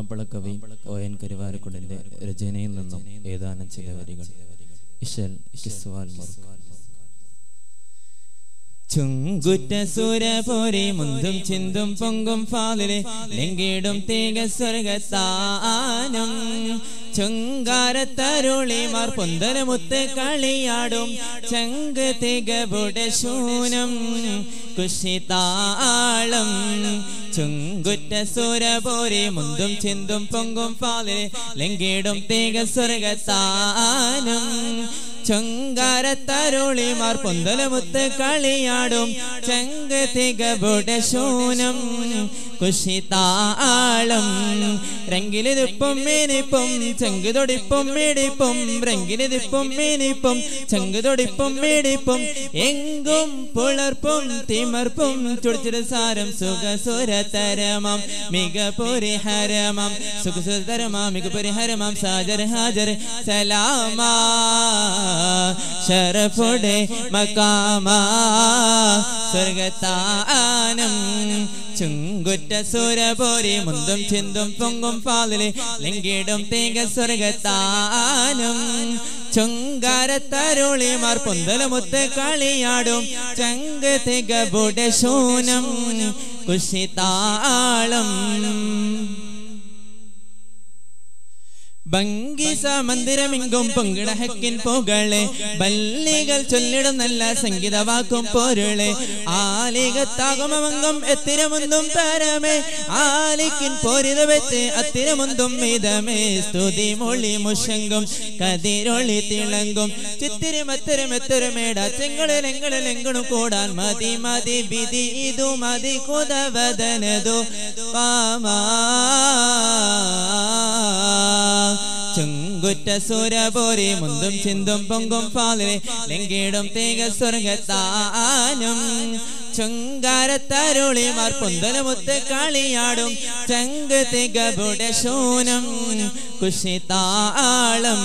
മാപ്പിളക്കവി O N കരുവാരക്കുടിന്റെ രചനയിൽ നിന്നും ഏതാനും ചില വരികൾ ഇഷൽ കിസ്വാൽ മുറുക്ക് ചുങ്കുറ്റ സുരപുരി മുന്തും ചിന്തും പൊങ്കും ഫാലിലെ ലെങ്കിടും തീക സ്വർഗത്താനം ചുങ്കാരത്തരുളിമാർ പൊന്തലമുത്ത് കളിയാടും ചങ്ക് തികവുടെ ശൂനം കുശിതാളം ചുങ്കുറ്റ സുരപുരി മുന്തും ചിന്തും പൊങ്കും ഫാലിലെ ലെങ്കിടും തീക സ്വർഗത്താനം ചൊങ്കാരത്തരുളിമാർ പൊന്തലമുത്ത് കളിയാടും ചങ്ക് തികവുടെ ശൂനം കുശിതാളം രംഗിലിതിപ്പം മേനിപ്പം ചങ്ക് തൊടിപ്പം മേടിപ്പം രംഗിലിതിപ്പം മേനിപ്പം ചങ്ക് തൊടിപ്പം മേടിപ്പം എങ്കും പുളർപ്പും തിമർപ്പും ചുടിച്ചിട്ട് സാരം സുഖസുരതരമാം മിക പരിഹരമാം സുഖസുരതരമാം മിക പരിഹരമാം സാജർ ഹാജർ സലാമാ ഷറഫുടെ മക്കാമാ സ്വർഗത്താനം ചുങ്കുറ്റ സുരപോരി മുന്തും ചിന്തും പൊങ്കും പാലിലെ ലിങ്കിടും തേങ്ങ സ്വർഗത്താനം ചുങ്കാരത്തരുളിമാർ പൊന്തലമുത്ത് കളിയാടും ചങ്ക് തികവുടെ ശൂനം കുശിതാളം ഭംഗിസ മന്ദിരമിങ്കും പൊങ്കിടഹക്കിൻ പുകളെ ബല്ലികൾ ചൊല്ലിടും നല്ല സംഗീത വാക്കും പൊരുളെ ആലികത്താകുമങ്കും എത്തിരമുന്തും തരമേ ആലിക്കിൻ പൊരിത വെച്ച് അത്തിരമുന്തും മിതമേ സ്തുതി മൊഴി മുഷങ്കും കതിരൊളി തിളങ്കും ചിത്തിരി മത്തരം എത്തരമേട ചെങ്ങളിൽ എങ്ങളിൽ എങ്ങും കൂടാൻ മതി മതി വിധി ഇതു മതി കുതവദനതു പാമാ ചുങ്കുറ്റ സുരപോരി മുന്തും ചിന്തും പൊങ്കും പാലിലെ ലെങ്കിടും തേക സ്വർഗത്താനം ചുങ്കാരത്തരുളിമാർ പൊന്തലമുത്ത് കളിയാടും ചങ്ക് തികവുടെ ശൂനം കുശിതാളം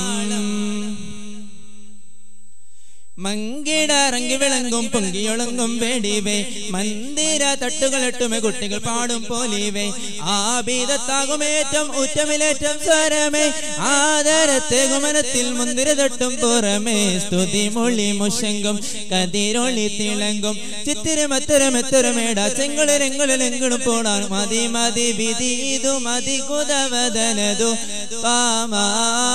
മങ്കിടറങ്ങി വിളങ്ങും പൊങ്കിയൊളങ്ങും വെടിവേ മന്ദിര തട്ടുകളിട്ടുമേ കുട്ടികൾ പാടും പോലിവേ ആബീതത്താകുമേറ്റം ഉറ്റമിലേറ്റം സ്വരമേ ആദരത്തെ ഗുമനത്തിൽ മുന്തിര തട്ടും പുറമേ സ്തുതി മൊഴി മുഷങ്കും കതിരൊളി തിളങ്കും ചിത്തിരമത്തരമെത്തരമേട ചെങ്കളിലെങ്ങളിലെങ്കിലും പോടാൻ മതി മതി വിധി ഇതു മതി കുതവദനതു പാമാ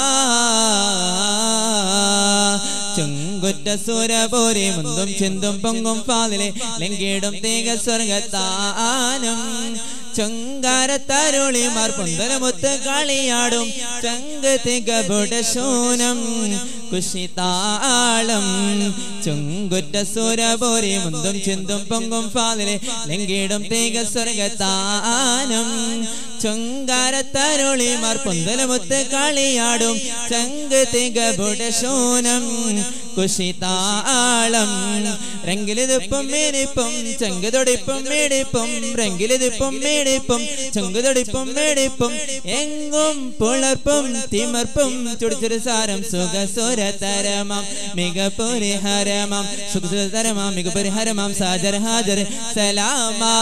ചുങ്കുറ്റ സുരപോരി മുന്തും ചിന്തും പൊങ്കും പാലിലെ ലെങ്കിടും തീക സ്വർഗത്താനം ചൊങ്കാരത്തരുളിമാർ പൊന്തലമുത്ത് കളിയാടും ചങ്ക് തികവുടെ ശൂനം കുശിതാളം ചുങ്കുറ്റ സുരപോരി മുന്തും ചിന്തും പൊങ്കും പാലിലെ ലെങ്കിടും തീക സ്വർഗത്താനം ചൊങ്കാരത്തരുളിമാർ പൊന്തലമുത്ത് കളിയാടും ചങ്ക് തികവുടെ ശൂനം കുശിതാളം രംഗിലിതിപ്പം മേനിപ്പം ചങ്ക് തൊടിപ്പം മേടിപ്പം രംഗിലിതിപ്പം മേടിപ്പം ചങ്ക് തൊടിപ്പം മേടിപ്പം എങ്ങും പുളർപ്പും തിമർപ്പും ചുടിച്ചൊരു സാരം സുഖസുരതരമാം മിക പരിഹരമാം സുഖസുരതരമാം മിക പരിഹരമാം സാജർ ഹാജർ സലാമാ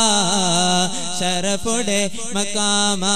ഷറഫുടെ മക്കാമാ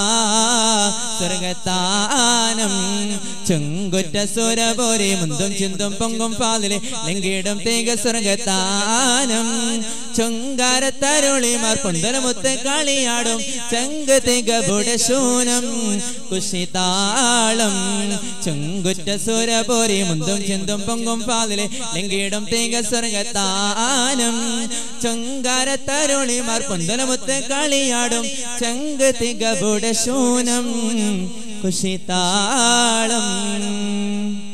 സ്വർഗത്താനം ചുങ്കുറ്റ സുരപോരി മുന്തും ചിന്തും പൊങ്കും പാലിലെ ലിങ്കിടും തേക സ്വർഗത്താനം ചുങ്കാരത്തരുളിമാർ പൊന്തലമുത്ത് കളിയാടും ചങ്ക് തികവുടെ ശൂനം കുശിതാളം ചുങ്കുറ്റ സുരപോരി മുന്തും ചിന്തും പൊങ്കും പാലിലെ ലിങ്കിടും തേക സ്വർഗത്താനം ചുങ്കാരത്തരുളിമാർ പൊന്തലമുത്ത് കളിയാടും ചങ്ക് തികവുടെ ശൂനം കുശിതാളം